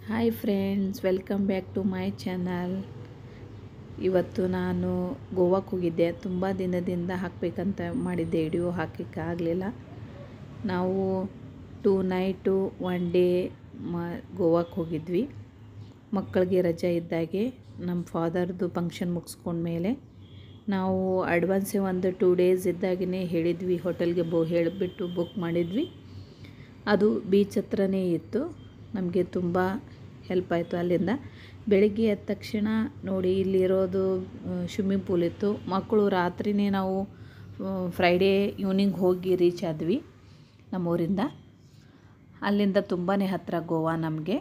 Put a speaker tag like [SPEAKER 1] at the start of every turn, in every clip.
[SPEAKER 1] hi friends welcome back to my channel ಇವತ್ತು ನಾನು ಗೋವಾಕ್ಕೆ ಹೋಗಿದ್ದೆ ತುಂಬ ದಿನದಿಂದ ಹಾಕಬೇಕಂತ ಮಾಡಿದ್ದೆ ವಿಡಿಯೋ ಹಾಕಲಿಕ್ಕಾಗಲಿಲ್ಲ ನಾವು ಟೂ ನೈಟು ಒನ್ ಡೇ ಮ ಗೋವಾಕ್ಕೆ ಹೋಗಿದ್ವಿ ಮಕ್ಕಳಿಗೆ ರಜೆ ಇದ್ದಾಗೆ ನಮ್ಮ ಫಾದರ್ದು ಫಂಕ್ಷನ್ ಮುಗಿಸ್ಕೊಂಡ್ಮೇಲೆ ನಾವು ಅಡ್ವಾನ್ಸೇ ಒಂದು ಟೂ ಡೇಸ್ ಇದ್ದಾಗೇ ಹೇಳಿದ್ವಿ ಹೋಟೆಲ್ಗೆ ಬೋ ಹೇಳಿಬಿಟ್ಟು ಬುಕ್ ಮಾಡಿದ್ವಿ ಅದು ಬೀಚ್ ಹತ್ರನೇ ಇತ್ತು ನಮಗೆ ತುಂಬ ಹೆಲ್ಪ್ ಆಯಿತು ಅಲ್ಲಿಂದ ಬೆಳಿಗ್ಗೆ ಎದ್ದ ತಕ್ಷಣ ನೋಡಿ ಇಲ್ಲಿರೋದು ಸ್ವಿಮ್ಮಿಂಗ್ ಪೂಲ್ ಇತ್ತು ಮಕ್ಕಳು ರಾತ್ರಿನೇ ನಾವು ಫ್ರೈಡೇ ಈವ್ನಿಂಗ್ ಹೋಗಿ ರೀಚ್ ಆದ್ವಿ ನಮ್ಮೂರಿಂದ ಅಲ್ಲಿಂದ ತುಂಬಾ ಹತ್ತಿರ ಗೋವಾ ನಮಗೆ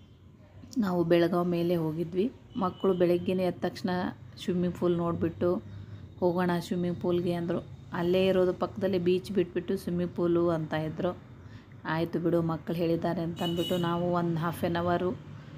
[SPEAKER 1] ನಾವು ಬೆಳಗಾವಿ ಮೇಲೆ ಹೋಗಿದ್ವಿ ಮಕ್ಕಳು ಬೆಳಗ್ಗೆನೇ ಎದ್ದ ತಕ್ಷಣ ಸ್ವಿಮ್ಮಿಂಗ್ ಪೂಲ್ ನೋಡಿಬಿಟ್ಟು ಹೋಗೋಣ ಸ್ವಿಮ್ಮಿಂಗ್ ಪೂಲ್ಗೆ ಅಂದರು ಅಲ್ಲೇ ಇರೋದು ಪಕ್ಕದಲ್ಲಿ ಬೀಚ್ ಬಿಟ್ಬಿಟ್ಟು ಸ್ವಿಮ್ಮಿಂಗ್ ಪೂಲು ಅಂತ ಇದ್ದರು ಆಯಿತು ಬಿಡು ಮಕ್ಕಳು ಹೇಳಿದ್ದಾರೆ ಅಂತ ಅಂದ್ಬಿಟ್ಟು ನಾವು ಒಂದು ಹಾಫ್ ಆನ್ ಅವರು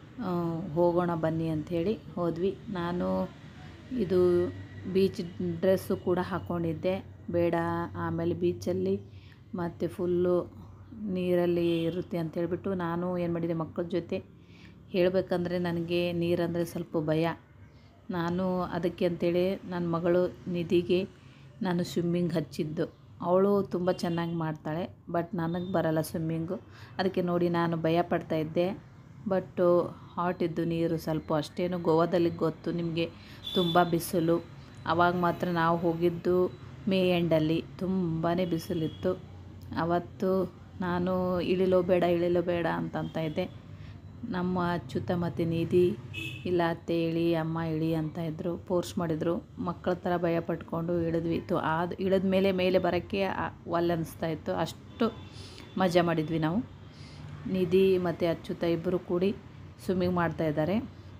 [SPEAKER 1] ಹೋಗೋಣ ಬನ್ನಿ ಅಂಥೇಳಿ ಹೋದ್ವಿ ನಾನು ಇದು ಬೀಚ್ ಡ್ರೆಸ್ಸು ಕೂಡ ಹಾಕ್ಕೊಂಡಿದ್ದೆ ಬೇಡ ಆಮೇಲೆ ಬೀಚಲ್ಲಿ ಮತ್ತು ಫುಲ್ಲು ನೀರಲ್ಲಿ ಇರುತ್ತೆ ಅಂತ ಹೇಳ್ಬಿಟ್ಟು ನಾನು ಏನು ಮಾಡಿದೆ ಮಕ್ಕಳ ಜೊತೆ ಹೇಳಬೇಕಂದ್ರೆ ನನಗೆ ನೀರಂದರೆ ಸ್ವಲ್ಪ ಭಯ ನಾನು ಅದಕ್ಕೆ ಅಂತೇಳಿ ನನ್ನ ಮಗಳು ನಿಧಿಗೆ ನಾನು ಸ್ವಿಮ್ಮಿಂಗ್ ಹಚ್ಚಿದ್ದು ಅವಳು ತುಂಬ ಚೆನ್ನಾಗಿ ಮಾಡ್ತಾಳೆ ಬಟ್ ನನಗೆ ಬರಲ್ಲ ಸ್ವಿಮ್ಮಿಂಗು ಅದಕ್ಕೆ ನೋಡಿ ನಾನು ಭಯ ಪಡ್ತಾಯಿದ್ದೆ ಬಟ್ಟು ಹಾಟ್ ಇದ್ದು ನೀರು ಸ್ವಲ್ಪ ಅಷ್ಟೇನು ಗೋವಾದಲ್ಲಿ ಗೊತ್ತು ನಿಮಗೆ ತುಂಬ ಬಿಸಿಲು ಆವಾಗ ಮಾತ್ರ ನಾವು ಹೋಗಿದ್ದು ಮೇ ಎಂಡಲ್ಲಿ ತುಂಬಾ ಬಿಸಿಲಿತ್ತು ಅವತ್ತು ನಾನು ಇಳಿಲೋ ಬೇಡ ಇಳಿಲೋ ಬೇಡ ಅಂತಂತ ಇದ್ದೆ ನಮ್ಮ ಅಚ್ಚುತ ಮತ್ತು ನಿಧಿ ಇಲ್ಲ ಅತ್ತೆ ಇಳಿ ಅಮ್ಮ ಇಳಿ ಅಂತ ಇದ್ದರು ಫೋರ್ಸ್ ಮಾಡಿದರು ಮಕ್ಕಳ ಥರ ಭಯ ಪಟ್ಕೊಂಡು ಇಳಿದ್ವಿ ತು ಅದು ಇಳಿದ ಮೇಲೆ ಮೇಲೆ ಬರೋಕ್ಕೆ ಒಲ್ಲೆ ಅನ್ನಿಸ್ತಾ ಇತ್ತು ಅಷ್ಟು ಮಜಾ ಮಾಡಿದ್ವಿ ನಾವು ನಿಧಿ ಮತ್ತು ಅಚ್ಚುತ ಇಬ್ಬರು ಕೂಡಿ ಸ್ವಿಮ್ಮಿಂಗ್ ಮಾಡ್ತಾಯಿದ್ದಾರೆ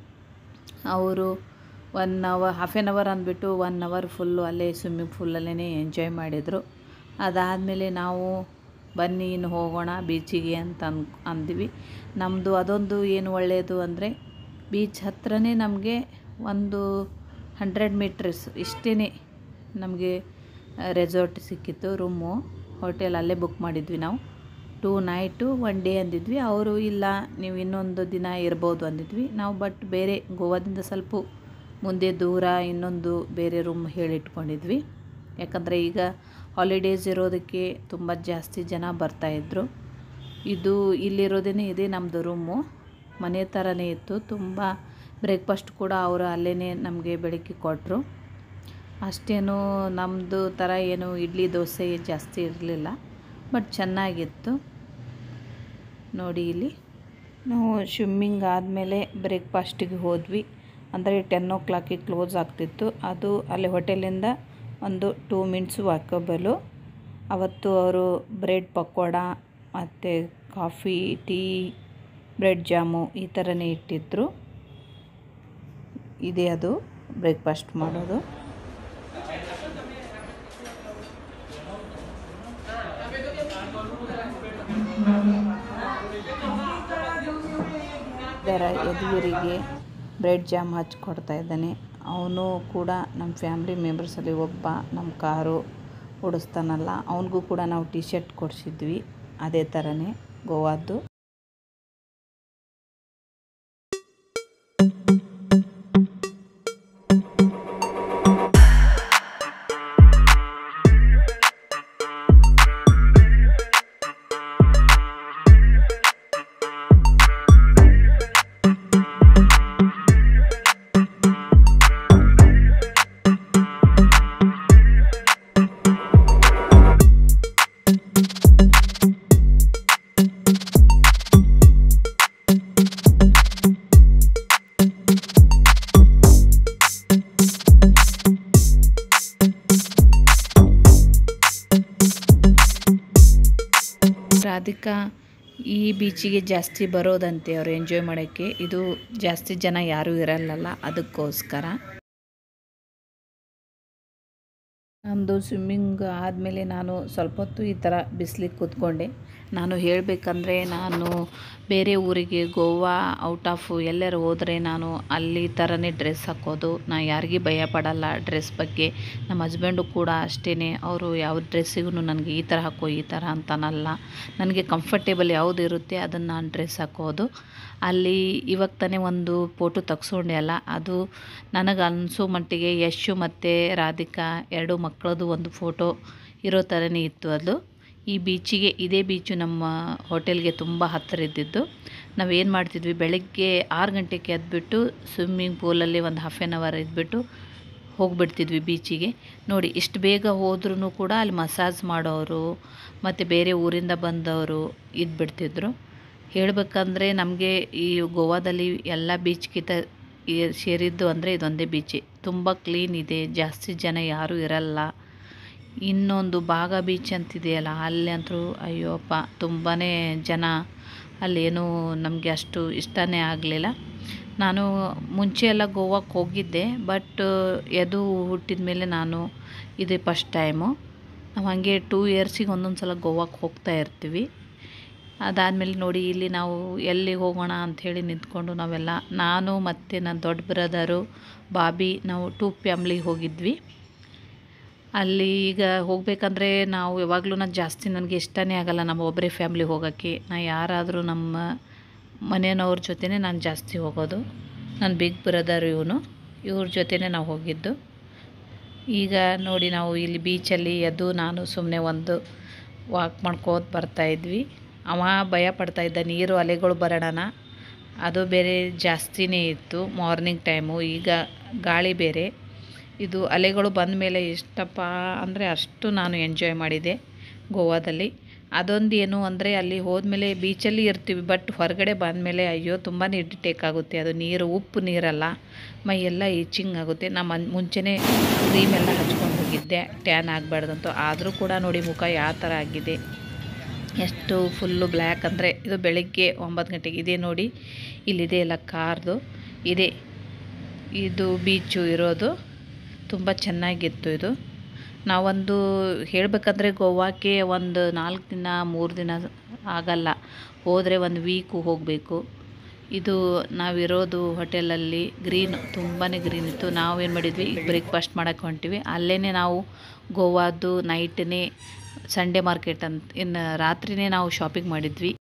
[SPEAKER 1] ಅವರು one hour half an hour ಅಂದ್ಬಿಟ್ಟು ಒನ್ ಅವರ್ ಫುಲ್ಲು ಅಲ್ಲೇ ಸ್ವಿಮ್ಮಿಂಗ್ ಪೂಲಲ್ಲೇ ಎಂಜಾಯ್ ಮಾಡಿದರು ಅದಾದಮೇಲೆ ನಾವು ಬನ್ನಿ ಇನ್ನು ಹೋಗೋಣ ಬೀಚಿಗೆ ಅಂತ ಅನ್ ಅಂದ್ವಿ ನಮ್ಮದು ಅದೊಂದು ಏನು ಒಳ್ಳೆಯದು ಅಂದರೆ ಬೀಚ್ ಹತ್ರನೇ ನಮಗೆ ಒಂದು ಹಂಡ್ರೆಡ್ ಮೀಟ್ರಸ್ ಇಷ್ಟೇ ನಮಗೆ ರೆಸಾರ್ಟ್ ಸಿಕ್ಕಿತ್ತು ರೂಮು ಹೋಟೆಲ್ ಅಲ್ಲೇ ಬುಕ್ ಮಾಡಿದ್ವಿ ನಾವು ಟೂ ನೈಟು ಒನ್ ಡೇ ಅಂದಿದ್ವಿ ಅವರು ಇಲ್ಲ ನೀವು ಇನ್ನೊಂದು ದಿನ ಇರ್ಬೋದು ಅಂದಿದ್ವಿ ನಾವು ಬಟ್ ಬೇರೆ ಗೋವಾದಿಂದ ಸ್ವಲ್ಪ ಮುಂದೆ ದೂರ ಇನ್ನೊಂದು ಬೇರೆ ರೂಮ್ ಹೇಳಿಟ್ಕೊಂಡಿದ್ವಿ ಯಾಕಂದರೆ ಈಗ ಹಾಲಿಡೇಸ್ ಇರೋದಕ್ಕೆ ತುಂಬ ಜಾಸ್ತಿ ಜನ ಬರ್ತಾಯಿದ್ರು ಇದು ಇಲ್ಲಿರೋದೇ ಇದೆ ನಮ್ಮದು ರೂಮು ಮನೆ ಥರನೇ ಇತ್ತು ತುಂಬ ಬ್ರೇಕ್ಫಾಸ್ಟ್ ಕೂಡ ಅವರು ಅಲ್ಲೇ ನಮಗೆ ಬೆಳಗ್ಗೆ ಕೊಟ್ಟರು ಅಷ್ಟೇನು ನಮ್ಮದು ಥರ ಏನು ಇಡ್ಲಿ ದೋಸೆ ಜಾಸ್ತಿ ಇರಲಿಲ್ಲ ಬಟ್ ಚೆನ್ನಾಗಿತ್ತು ನೋಡಿ ಇಲ್ಲಿ ನಾವು ಸ್ವಿಮ್ಮಿಂಗ್ ಆದಮೇಲೆ ಬ್ರೇಕ್ಫಾಸ್ಟಿಗೆ ಹೋದ್ವಿ ಅಂದರೆ ಟೆನ್ ಓ ಕ್ಲಾಕಿಗೆ ಕ್ಲೋಸ್ ಆಗ್ತಿತ್ತು ಅದು ಅಲ್ಲಿ ಹೋಟೆಲಿಂದ ಒಂದು ಟೂ ಮಿನಿಟ್ಸ್ ವಾಕಬಲು ಅವತ್ತು ಅವರು ಬ್ರೆಡ್ ಪಕೋಡ ಮತ್ತು ಕಾಫಿ ಟೀ ಬ್ರೆಡ್ ಜಾಮು ಈ ಥರನೇ ಇಟ್ಟಿದ್ದರು ಇದೆ ಅದು ಬ್ರೇಕ್ಫಾಸ್ಟ್ ಮಾಡೋದು ಇದರ ಯದುವೀರಿಗೆ ಬ್ರೆಡ್ ಜಾಮ್ ಹಚ್ಕೊಡ್ತಾ ಇದ್ದಾನೆ ಅವನು ಕೂಡ ನಮ್ಮ ಫ್ಯಾಮ್ಲಿ ಮೆಂಬರ್ಸಲ್ಲಿ ಒಬ್ಬ ನಮ್ಮ ಕಾರು ಓಡಿಸ್ತಾನಲ್ಲ ಅವನಿಗೂ ಕೂಡ ನಾವು ಟಿ ಶರ್ಟ್ ಕೊಡಿಸಿದ್ವಿ ಅದೇ ಥರನೇ ಗೋವಾದ್ದು ರಾಧಿಕಾ ಈ ಬೀಚಿಗೆ ಜಾಸ್ತಿ ಬರೋದಂತೆ ಅವರು ಎಂಜಾಯ್ ಮಾಡೋಕ್ಕೆ ಇದು ಜಾಸ್ತಿ ಜನ ಯಾರೂ ಇರಲ್ಲಲ್ಲ ಅದಕ್ಕೋಸ್ಕರ ನಮ್ಮದು ಸ್ವಿಮ್ಮಿಂಗ್ ಆದಮೇಲೆ ನಾನು ಸ್ವಲ್ಪ ಹೊತ್ತು ಈ ಥರ ಬಿಸಿಲಿಗೆ ಕೂತ್ಕೊಂಡೆ ನಾನು ಹೇಳಬೇಕಂದ್ರೆ ನಾನು ಬೇರೆ ಊರಿಗೆ ಗೋವಾ ಔಟ್ ಆಫ್ ಎಲ್ಲರೂ ಹೋದರೆ ನಾನು ಅಲ್ಲಿ ಥರನೇ ಡ್ರೆಸ್ ಹಾಕೋದು ನಾ ಯಾರಿಗೂ ಭಯ ಪಡಲ್ಲ ಡ್ರೆಸ್ ಬಗ್ಗೆ ನಮ್ಮ ಹಸ್ಬೆಂಡು ಕೂಡ ಅಷ್ಟೇ ಅವರು ಯಾವ ಡ್ರೆಸ್ಸಿಗೂ ನನಗೆ ಈ ಥರ ಹಾಕೋ ಈ ಥರ ಅಂತನಲ್ಲ ನನಗೆ ಕಂಫರ್ಟೇಬಲ್ ಯಾವುದು ಇರುತ್ತೆ ಅದನ್ನು ನಾನು ಡ್ರೆಸ್ ಹಾಕೋದು ಅಲ್ಲಿ ಇವಾಗ ತಾನೇ ಒಂದು ಫೋಟೋ ತೆಗ್ಸ್ಕೊಂಡೆ ಅಲ್ಲ ಅದು ನನಗೆ ಅನಿಸೋ ಮಟ್ಟಿಗೆ ಯಶು ಮತ್ತು ರಾಧಿಕಾ ಎರಡು ಮಕ್ಕಳದು ಒಂದು ಫೋಟೋ ಇರೋ ಥರನೇ ಇತ್ತು ಅದು ಈ ಬೀಚಿಗೆ ಇದೇ ಬೀಚು ನಮ್ಮ ಹೋಟೆಲ್ಗೆ ತುಂಬ ಹತ್ತಿರ ಇದ್ದಿದ್ದು ನಾವೇನು ಮಾಡ್ತಿದ್ವಿ ಬೆಳಗ್ಗೆ ಆರು ಗಂಟೆಗೆ ಎದ್ಬಿಟ್ಟು ಸ್ವಿಮ್ಮಿಂಗ್ ಪೂಲಲ್ಲಿ ಒಂದು ಹಾಫ್ ಆನ್ ಅವರ್ ಇದ್ಬಿಟ್ಟು ಹೋಗ್ಬಿಡ್ತಿದ್ವಿ ಬೀಚಿಗೆ ನೋಡಿ ಇಷ್ಟು ಬೇಗ ಹೋದ್ರೂ ಕೂಡ ಅಲ್ಲಿ ಮಸಾಜ್ ಮಾಡೋರು ಮತ್ತು ಬೇರೆ ಊರಿಂದ ಬಂದವರು ಇದ್ಬಿಡ್ತಿದ್ರು ಹೇಳಬೇಕಂದ್ರೆ ನಮಗೆ ಈ ಗೋವಾದಲ್ಲಿ ಎಲ್ಲ ಬೀಚ್ಗಿಂತ ಈ- ಸೇರಿದ್ದು ಅಂದರೆ ಇದೊಂದೇ ಬೀಚೆ ತುಂಬ ಕ್ಲೀನ್ ಇದೆ ಜಾಸ್ತಿ ಜನ ಯಾರೂ ಇರಲ್ಲ ಇನ್ನೊಂದು ಬಾಗ ಬೀಚ್ ಅಂತಿದೆಯಲ್ಲ ಅಲ್ಲಿ ಅಂತೂ ಅಯ್ಯೋಪ್ಪ ತುಂಬಾ ಜನ ಅಲ್ಲೇನೂ ನಮಗೆ ಅಷ್ಟು ಇಷ್ಟನೇ ಆಗಲಿಲ್ಲ ನಾನು ಮುಂಚೆ ಎಲ್ಲ ಗೋವಾಕ್ಕೆ ಹೋಗಿದ್ದೆ ಬಟ್ ಎದು ಹುಟ್ಟಿದ ಮೇಲೆ ನಾನು ಇದೇ ಫಸ್ಟ್ ಟೈಮು ನಾವು ಹಾಗೆ ಟೂ ಇಯರ್ಸಿಗೆ ಒಂದೊಂದು ಸಲ ಗೋವಾಕ್ಕೆ ಹೋಗ್ತಾ ಇರ್ತೀವಿ ಅದಾದಮೇಲೆ ನೋಡಿ ಇಲ್ಲಿ ನಾವು ಎಲ್ಲಿಗೆ ಹೋಗೋಣ ಅಂಥೇಳಿ ನಿಂತ್ಕೊಂಡು ನಾವೆಲ್ಲ ನಾನು ಮತ್ತು ನನ್ನ ದೊಡ್ಡ ಬ್ರದರು ಬಾಬಿ ನಾವು ಟೂ ಫ್ಯಾಮ್ಲಿ ಹೋಗಿದ್ವಿ ಅಲ್ಲಿ ಈಗ ಹೋಗಬೇಕಂದ್ರೆ ನಾವು ಯಾವಾಗಲೂ ನಾನು ಜಾಸ್ತಿ ನನಗೆ ಇಷ್ಟನೇ ಆಗಲ್ಲ ನಮ್ಮ ಒಬ್ಬರೇ ಫ್ಯಾಮ್ಲಿ ಹೋಗೋಕ್ಕೆ ನಾ ಯಾರಾದರೂ ನಮ್ಮ ಮನೆಯವ್ರ ಜೊತೆನೇ ನಾನು ಜಾಸ್ತಿ ಹೋಗೋದು ನನ್ನ ಬಿಗ್ ಬ್ರದರ್ ಇವನು ಇವ್ರ ಜೊತೆನೇ ನಾವು ಹೋಗಿದ್ದು ಈಗ ನೋಡಿ ನಾವು ಇಲ್ಲಿ ಬೀಚಲ್ಲಿ ಎದ್ದು ನಾನು ಸುಮ್ಮನೆ ಒಂದು ವಾಕ್ ಮಾಡ್ಕೋತ ಬರ್ತಾಯಿದ್ವಿ ಅವ ಭಯ ಪಡ್ತಾ ಇದ್ದ ನೀರು ಅಲೆಗಳು ಬರೋಣ ಅದು ಬೇರೆ ಜಾಸ್ತಿನೇ ಇತ್ತು ಮಾರ್ನಿಂಗ್ ಟೈಮು ಈಗ ಗಾಳಿ ಬೇರೆ ಇದು ಅಲೆಗಳು ಬಂದ ಮೇಲೆ ಎಷ್ಟಪ್ಪ ಅಂದರೆ ಅಷ್ಟು ನಾನು ಎಂಜಾಯ್ ಮಾಡಿದೆ ಗೋವಾದಲ್ಲಿ ಅದೊಂದು ಏನು ಅಂದರೆ ಅಲ್ಲಿ ಹೋದ್ಮೇಲೆ ಬೀಚಲ್ಲಿ ಇರ್ತೀವಿ ಬಟ್ ಹೊರಗಡೆ ಬಂದಮೇಲೆ ಅಯ್ಯೋ ತುಂಬಾ ಇರಿಟೇಕ್ ಆಗುತ್ತೆ ಅದು ನೀರು ಉಪ್ಪು ನೀರಲ್ಲ ಮೈ ಎಲ್ಲ ಈಚಿಂಗ್ ಆಗುತ್ತೆ ನಮ್ಮ ಮುಂಚೆನೇ ಕ್ರೀಮ್ ಎಲ್ಲ ಹಚ್ಕೊಂಡು ಹೋಗಿದ್ದೆ ಟ್ಯಾನ್ ಆಗಬಾರ್ದಂತ ಆದರೂ ಕೂಡ ನೋಡಿ ಮುಖ ಯಾವ ಥರ ಆಗಿದೆ ಎಷ್ಟು ಫುಲ್ಲು ಬ್ಲ್ಯಾಕ್ ಅಂದರೆ ಇದು ಬೆಳಗ್ಗೆ ಒಂಬತ್ತು ಗಂಟೆಗೆ ಇದೆ ನೋಡಿ ಇಲ್ಲಿದೆ ಎಲ್ಲ ಕಾರ್ದು ಇದೆ ಇದು ಬೀಚು ಇರೋದು ತುಂಬ ಚೆನ್ನಾಗಿತ್ತು ಇದು ನಾವೊಂದು ಹೇಳಬೇಕಂದ್ರೆ ಗೋವಾಕ್ಕೆ ಒಂದು ನಾಲ್ಕು ದಿನ ಮೂರು ದಿನ ಆಗಲ್ಲ ಹೋದರೆ ಒಂದು ವೀಕು ಹೋಗಬೇಕು ಇದು ನಾವಿರೋದು ಹೋಟೆಲಲ್ಲಿ ಗ್ರೀನ್ ತುಂಬಾ ಗ್ರೀನ್ ಇತ್ತು ನಾವೇನು ಮಾಡಿದ್ವಿ ಈಗ ಬ್ರೇಕ್ಫಾಸ್ಟ್ ಮಾಡೋಕ್ಕೆ ಹೊಂಟಿವಿ ಅಲ್ಲೇ ನಾವು ಗೋವಾದ್ದು ನೈಟ್ನೇ ಸಂಡೇ ಮಾರ್ಕೆಟ್ ಅಂತ ಇನ್ನು ರಾತ್ರಿನೇ ನಾವು ಶಾಪಿಂಗ್ ಮಾಡಿದ್ವಿ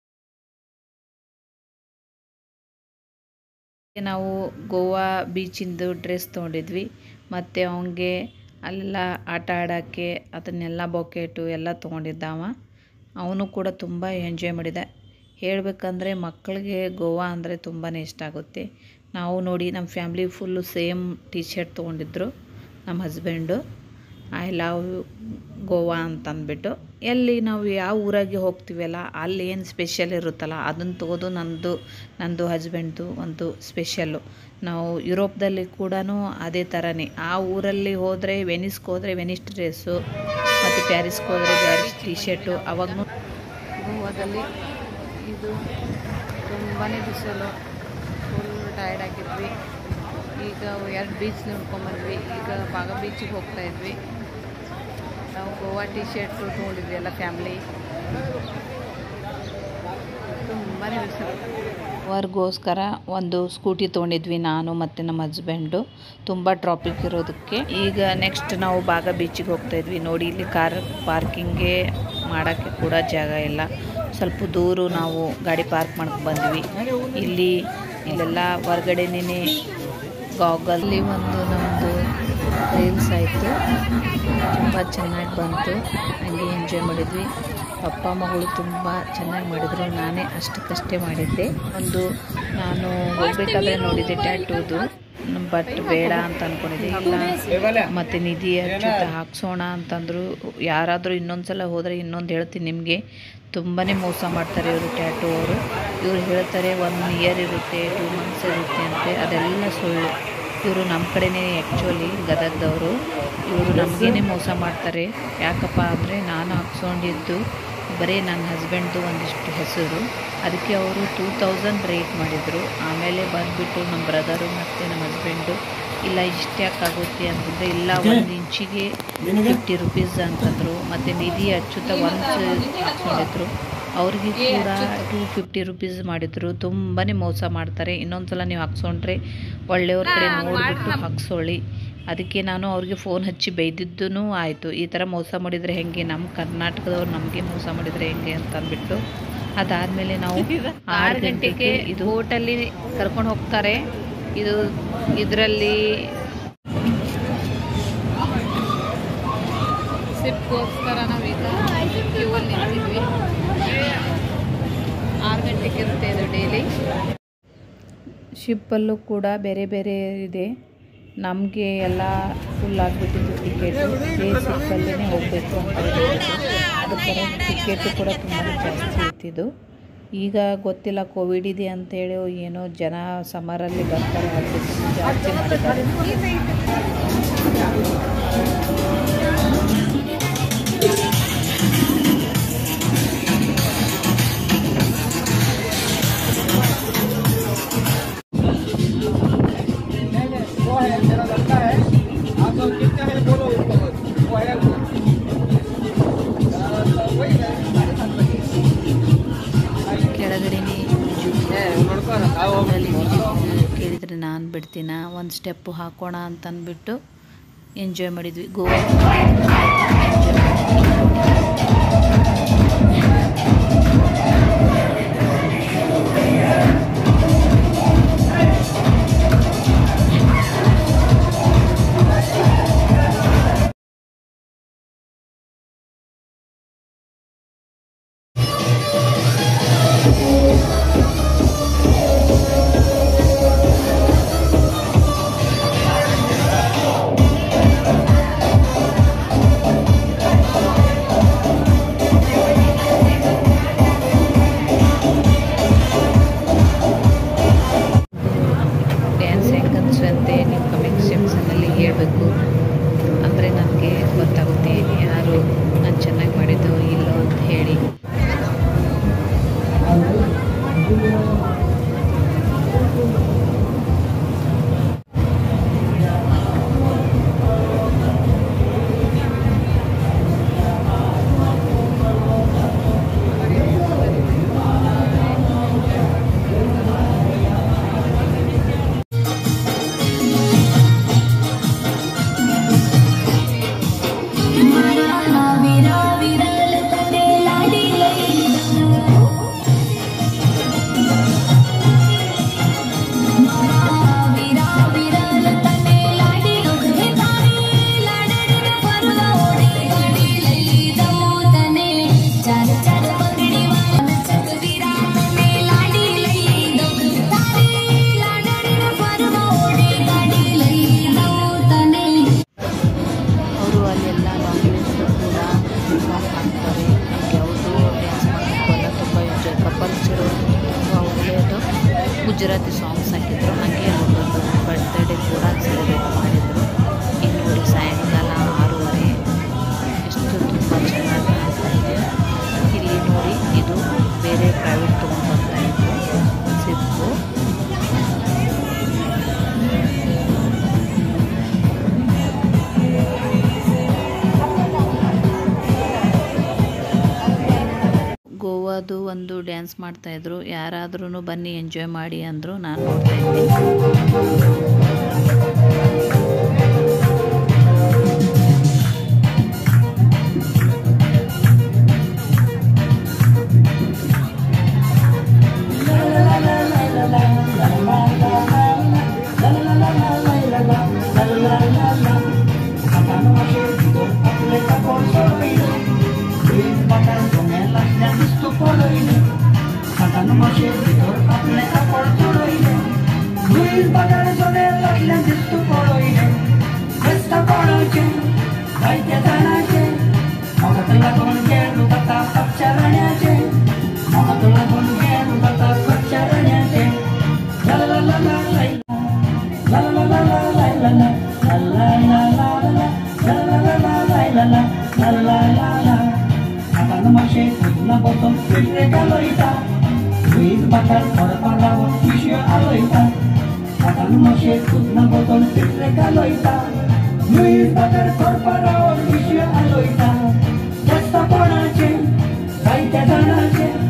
[SPEAKER 1] ನಾವು ಗೋವಾ ಬೀಚಿಂದು ಡ್ರೆಸ್ ತೊಗೊಂಡಿದ್ವಿ ಮತ್ತು ಅವನಿಗೆ ಅಲ್ಲೆಲ್ಲ ಆಟ ಆಡೋಕ್ಕೆ ಅದನ್ನೆಲ್ಲ ಬೊಕೆಟು ಎಲ್ಲ ತೊಗೊಂಡಿದ್ದಾವ ಅವನು ಕೂಡ ತುಂಬ ಎಂಜಾಯ್ ಮಾಡಿದ ಹೇಳಬೇಕಂದ್ರೆ ಮಕ್ಕಳಿಗೆ ಗೋವಾ ಅಂದರೆ ತುಂಬಾ ಇಷ್ಟ ಆಗುತ್ತೆ ನಾವು ನೋಡಿ ನಮ್ಮ family full same T shirt ತೊಗೊಂಡಿದ್ರು ನಮ್ಮ ಹಸ್ಬೆಂಡು ಐ ಲವ್ ಗೋವಾ ಅಂತಂದ್ಬಿಟ್ಟು ಎಲ್ಲಿ ನಾವು ಯಾವ ಊರಾಗೆ ಹೋಗ್ತೀವಲ್ಲ ಅಲ್ಲಿ ಏನು ಸ್ಪೆಷಲ್ ಇರುತ್ತಲ್ಲ ಅದನ್ನು ತಗೋದು ನಂದು ನಂದು ಹಸ್ಬೆಂಡ್ದು ಒಂದು ಸ್ಪೆಷಲ್ಲು ನಾವು ಯುರೋಪ್ದಲ್ಲಿ ಕೂಡ ಅದೇ ಥರನೇ ಆ ಊರಲ್ಲಿ ಹೋದರೆ ವೆನಿಸ್ಗೆ ಹೋದರೆ ವೆನಿಸ್ ಡ್ರೆಸ್ಸು ಮತ್ತು ಪ್ಯಾರಿಸ್ಗೆ ಹೋದರೆ ಪ್ಯಾರಿಸ್ ಟಿ ಶರ್ಟು ಅವಾಗೂ ಗೋವಾದಲ್ಲಿ ಇದು ತುಂಬಾ ಬಿಸಿಲು ಫುಲ್ ಟಯರ್ಡ್ ಆಗಿದ್ವಿ ಈಗ ಎರಡು ಬೀಚ್ ನೋಡ್ಕೊಂಬಂದ್ವಿ ಈಗ ಬಾಗ ಬೀಚಿಗೆ ಹೋಗ್ತಾ ಇದ್ವಿ ನಾವು ಗೋವಾ ಟಿ ಶರ್ಟು ತೊಗೊಂಡಿದ್ವಿ ಎಲ್ಲ ಫ್ಯಾಮ್ಲಿ ತುಂಬಾ ಬಿಸಿಲು ವರ್ಗೋಸ್ಕರ ಒಂದು ಸ್ಕೂಟಿ ತೊಗೊಂಡಿದ್ವಿ ನಾನು ಮತ್ತು ನಮ್ಮ ಹಸ್ಬೆಂಡು ತುಂಬ ಟ್ರಾಫಿಕ್ ಇರೋದಕ್ಕೆ ಈಗ ನೆಕ್ಸ್ಟ್ ನಾವು ಬಾಗ ಬೀಚಿಗೆ ಹೋಗ್ತಾ ಇದ್ವಿ ನೋಡಿ ಇಲ್ಲಿ ಕಾರ್ ಪಾರ್ಕಿಂಗ್ಗೆ ಮಾಡೋಕ್ಕೆ ಕೂಡ ಜಾಗ ಇಲ್ಲ ಸ್ವಲ್ಪ ದೂರ ನಾವು ಗಾಡಿ ಪಾರ್ಕ್ ಮಾಡ್ಕೊಂಡು ಬಂದ್ವಿ ಇಲ್ಲಿ ಇಲ್ಲೆಲ್ಲ ಹೊರ್ಗಡೆನೇ ಗಾಗಲ್ಲಿ ಒಂದು ನಮ್ಮದು ರೀಲ್ಸ್ ಆಯಿತು ತುಂಬ ಚೆನ್ನಾಗಿ ಬಂತು ಹಂಗೆ ಎಂಜಾಯ್ ಮಾಡಿದ್ವಿ ಅಪ್ಪ ಮಗಳು ತುಂಬ ಚೆನ್ನಾಗಿ ಮಾಡಿದ್ರು ನಾನೇ ಅಷ್ಟಕ್ಕಷ್ಟೇ ಮಾಡಿದ್ದೆ ಒಂದು ನಾನು ಹೋಗ್ಬೇಕಾದ್ರೆ ನೋಡಿದ್ದೆ ಟ್ಯಾಟೂದು ಬಟ್ ಬೇಡ ಅಂತ ಅಂದ್ಕೊಂಡಿದ್ದೆ ಇಲ್ಲ ಮತ್ತು ನಿಧಿ ಅಚ್ಚುತ ಹಾಕ್ಸೋಣ ಅಂತಂದರು ಯಾರಾದರೂ ಇನ್ನೊಂದು ಸಲ ಹೋದರೆ ಇನ್ನೊಂದು ಹೇಳ್ತೀನಿ ನಿಮಗೆ ತುಂಬಾ ಮೋಸ ಮಾಡ್ತಾರೆ ಇವರು ಟ್ಯಾಟೂ ಅವರು ಇವರು ಹೇಳ್ತಾರೆ ಒನ್ ಇಯರ್ ಇರುತ್ತೆ ಟೂ ಮಂತ್ಸ್ ಇರುತ್ತೆ ಅಂತೆ ಅದೆಲ್ಲ ಸುಳ್ಳು ಇವರು ನಮ್ಮ ಕಡೆನೇ ಆ್ಯಕ್ಚುಲಿ ಗದಗದವರು ಇವರು ನಮಗೇನೆ ಮೋಸ ಮಾಡ್ತಾರೆ ಯಾಕಪ್ಪ ಅಂದರೆ ನಾನು ಹಾಕ್ಸ್ಕೊಂಡಿದ್ದು ಬರೀ ನನ್ನ ಹಸ್ಬೆಂಡ್ದು ಒಂದಿಷ್ಟು ಹೆಸರು ಅದಕ್ಕೆ ಅವರು ಟೂ ತೌಸಂಡ್ ರೇಟ್ ಮಾಡಿದರು ಆಮೇಲೆ ಬಂದುಬಿಟ್ಟು ನಮ್ಮ ಬ್ರದರು ಮತ್ತು ನಮ್ಮ ಹಸ್ಬೆಂಡು ಇಲ್ಲ ಇಷ್ಟು ಯಾಕೆ ಆಗುತ್ತೆ ಅಂತಂದರೆ ಇಲ್ಲ ಒಂದು ಇಂಚಿಗೆ ಫಿಫ್ಟಿ ರುಪೀಸ್ ಅಂತಂದರು ಮತ್ತು ನಿಧಿ ಅಚ್ಚುತ ಒನ್ಸ್ ಹಾಕ್ಸ್ಕೊಂಡಿದ್ರು ಅವ್ರಿಗೆ ಕೂಡ ಟೂ ಫಿಫ್ಟಿ ರುಪೀಸ್ ಮಾಡಿದ್ರು ತುಂಬಾ ಮೋಸ ಮಾಡ್ತಾರೆ ಇನ್ನೊಂದು ಸಲ ನೀವು ಹಾಕ್ಸ್ಕೊಂಡ್ರೆ ಒಳ್ಳೆಯವ್ರ ಕಡೆ ನೋಡಿಬಿಟ್ಟು ಹಾಕ್ಸೋಳಿ ಅದಕ್ಕೆ ನಾನು ಅವ್ರಿಗೆ ಫೋನ್ ಹಚ್ಚಿ ಬೈದಿದ್ದೂ ಆಯಿತು ಈ ಥರ ಮೋಸ ಮಾಡಿದರೆ ಹೆಂಗೆ ನಮ್ಮ ಕರ್ನಾಟಕದವ್ರು ನಮಗೆ ಮೋಸ ಮಾಡಿದರೆ ಹೆಂಗೆ ಅಂತ ಅಂದ್ಬಿಟ್ಟು ಅದಾದಮೇಲೆ ನಾವು ಆರು ಗಂಟೆಗೆ ಇದು ಹೋಟಲ್ಲಿ ಕರ್ಕೊಂಡು ಹೋಗ್ತಾರೆ ಇದು ಇದರಲ್ಲಿ
[SPEAKER 2] ಸಿಪ್ಗೋಸ್ಕರ ನಾವೀಗ ಕ್ಯೂ ಅಲ್ಲಿ ನಿಂತಿದ್ವಿ ಆರು ಗಂಟೆಗೆ ಇರುತ್ತೆ ಇದು ಡೈಲಿ
[SPEAKER 1] ಶಿಪ್ಪಲ್ಲೂ ಕೂಡ ಬೇರೆ ಬೇರೆ ಇದೆ ನಮಗೆ ಎಲ್ಲ ಫುಲ್ ಆಗಿಬಿಟ್ಟಿದ್ದು ಟಿಕೆಟು ಇದೇ ಶಿಪ್ಪಲ್ಲೇ ಹೋಗಬೇಕು ಅಂತ ಹೇಳಿದ್ರು ಅದಕ್ಕೆ ಟಿಕೆಟು ಕೂಡ ತುಂಬ ಜಾಸ್ತಿ ಇರ್ತಿದ್ದು ಈಗ ಗೊತ್ತಿಲ್ಲ ಕೋವಿಡ್ ಇದೆ ಅಂತೇಳಿ ಏನೋ ಜನ ಸಮರಲ್ಲಿ ಬರ್ತಾರೆ ಅದಕ್ಕೆ ಜಾಸ್ತಿ ಮಾಡಿದ್ದಾರೆ ಕೆಳಗಡೆನೇ ಅಲ್ಲಿ ಕೇಳಿದರೆ ನಾನು ಬಿಡ್ತೀನ ಒಂದು ಸ್ಟೆಪ್ಪು ಹಾಕೋಣ ಅಂತ ಅಂದ್ಬಿಟ್ಟು ಎಂಜಾಯ್ ಮಾಡಿದ್ವಿ ಗೋವಾ ಡ್ಯಾನ್ಸ್ ಹೆಂಗೆ ಅನಿಸುತ್ತೆ ನೀವು ಕಮೆಂಟ್ ಸೆಕ್ಷನಲ್ಲಿ ಹೇಳಬೇಕು ಅಂದರೆ ನನಗೆ ಗೊತ್ತಾಗುತ್ತೆ ಯಾರು ನಾನು ಚೆನ್ನಾಗಿ ಮಾಡಿದ್ದು ಇಲ್ಲೋ ಅಂತ ಹೇಳಿ ಅವರು ಅಲ್ಲೆಲ್ಲ ನಾನ್ ವೆಜ್ ಕೂಡ ಸಾಂಗ್ ಹಾಕ್ತಾರೆ ಯಾವುದು ಡ್ಯಾನ್ಸ್ ಮಾಡೋಕ್ಕೆಲ್ಲ ತುಂಬ ಎಂಜಾಯ್ ಕಪಲ್ಸ್ ಇರೋದು ತುಂಬ ಒಳ್ಳೆಯದು ಗುಜರಾತಿ ಸಾಂಗ್ಸ್ ಹಾಕಿದ್ರು ಹಾಗೆ ಅವ್ರದ್ದು ಬರ್ತ್ಡೇ ಕೂಡ ಸೆಲೆಬ್ರೇಟ್ ಮಾಡಿದರು ಇನ್ನು ನೋಡಿ ಸಾಯಂಕಾಲ ಆರೂವರೆ ಎಷ್ಟು ತುಂಬ ಚೆನ್ನಾಗಿ ಆಗ್ತಾ ಇದೆ ಇಲ್ಲಿ ನೋಡಿ ಇದು ಬೇರೆ ಪ್ರೈವೇಟ್ ತೊಗೊಂಡು ಬರ್ತಾ ಇತ್ತು ಸಿಪ್ಪು ಗೋವಾದು ಒಂದು ಡ್ಯಾನ್ಸ್ ಮಾಡ್ತಾಯಿದ್ರು ಯಾರಾದ್ರೂ ಬನ್ನಿ ಎಂಜಾಯ್ ಮಾಡಿ ಅಂದರು ನಾನು ನೋಡ್ತಾ ಇದ್ದೆ
[SPEAKER 3] Luis Bakar Corparawan, Aloita, Destapanache, Saitya Danache,